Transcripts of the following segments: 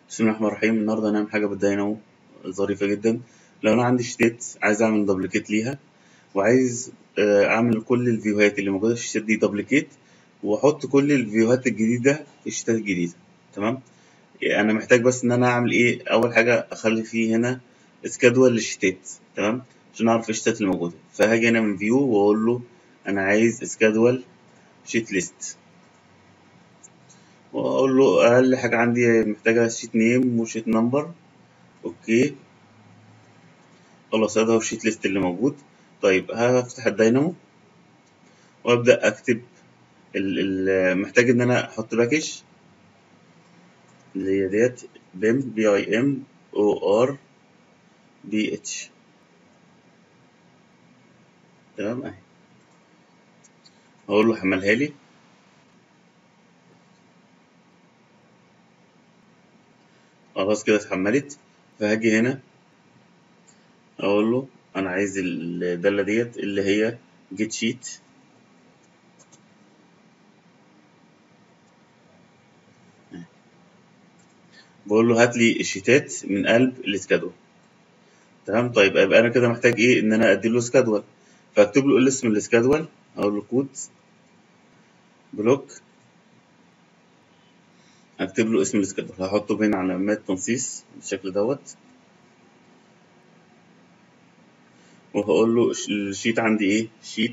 بسم الله الرحمن الرحيم النهارده هنعمل حاجه بالداينامو ظريفه جدا لو انا عندي شتات عايز اعمل دبليكيت ليها وعايز آه، اعمل كل الفيوهات اللي موجوده في الشتات دي دبليكيت واحط كل الفيوهات الجديده في الشتات الجديده تمام انا محتاج بس ان انا اعمل ايه اول حاجه اخلي فيه هنا سكادول للشتات تمام عشان اعرف الشتات اللي موجوده فهاجي هنا من فيو واقول له انا عايز سكادول شيت ليست واقول له اقل حاجه عندي محتاجه شيت نيم وشيت نمبر اوكي خلاص هذا هو الشيت ليست اللي موجود طيب هفتح الداينامو وابدا اكتب ال ال محتاج ان انا احط باكج اللي هي ديت بيم بي اي ام او ار بي اتش تمام اهي هقول له حملها لي خلاص كده اتحملت فهاجي هنا اقول له انا عايز الداله ديت اللي هي جيت شيت بقول له هات لي الشيتات من قلب السكادول تمام طيب يبقى انا كده محتاج ايه ان انا ادي له سكادول فاكتب له اسم السكادول اقول له كود بلوك اكتب له اسم السكادول هحطه بين علامات تنصيص بالشكل دوت وهقول له الشيت عندي ايه شيت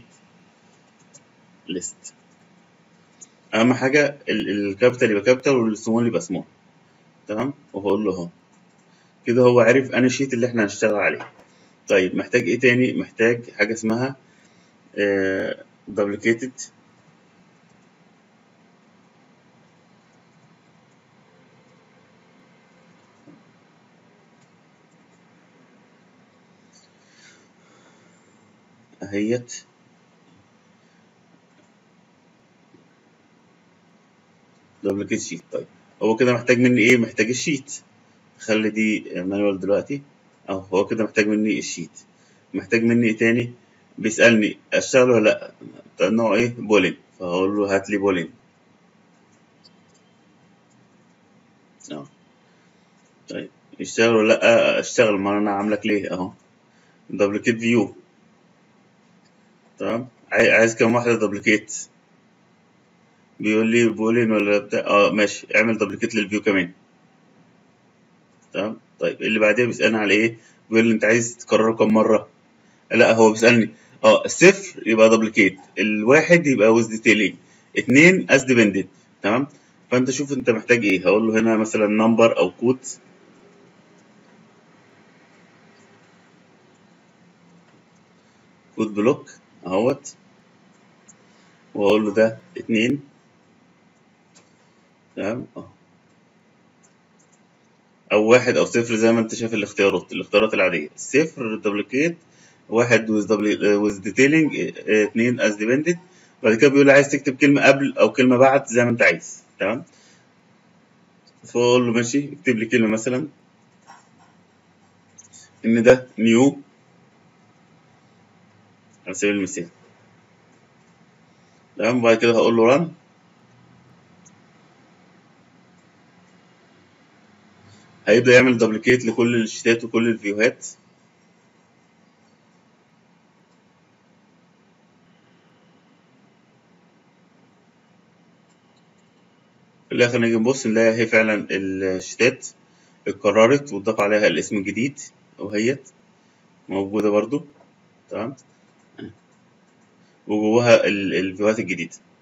ليست اهم حاجه الكابيتال يبقى كابيتال والسمول يبقى سمول تمام وهقول له اهو كده هو عرف انا الشيت اللي احنا هنشتغل عليه طيب محتاج ايه تاني محتاج حاجه اسمها دوبليكيتد اهيت دوبليكيت شيت طيب هو كده محتاج مني ايه محتاج الشيت خلي دي مانوال دلوقتي اهو هو كده محتاج مني الشيت محتاج مني ايه تاني بيسألني اشتغل ولا لا نوع ايه بولين فهقول له هات لي بولين اه طيب يشتغل ولا لا اشتغل ما انا عاملك ليه اهو دوبليكيت فيو تمام عايز كام واحدة دوبليكيت بيقول لي بولين ولا بتاع اه ماشي اعمل دوبليكيت للفيو كمان تمام طيب اللي بعديها بيسألني على ايه بيقول لي انت عايز تكرره كم مرة لا هو بيسألني اه الصفر يبقى دوبليكيت الواحد يبقى ويز ديتيلينج اتنين از ديبندنت تمام فانت شوف انت محتاج ايه هقول له هنا مثلا نمبر او كود كود بلوك اهوت واقول له ده اتنين تمام اه او واحد او صفر زي ما انت شايف الاختيارات الاختيارات العاديه صفر دوبليكيت واحد ويز ويز ديتيلينج اتنين از ديبندنت بعد كده بيقول لي عايز تكتب كلمه قبل او كلمه بعد زي ما انت عايز تمام فاقول له ماشي اكتب لي كلمه مثلا ان ده نيو على سبيل المثال تمام وبعد كده هقول له ران هيبدأ يعمل دوبليكيت لكل الشتات وكل الفيوهات في الآخر نيجي نبص نلاقي هي فعلا الشتات اتكررت واتضاف عليها الاسم الجديد وهيت موجودة برضو تمام وجواها الفيوهات الجديدة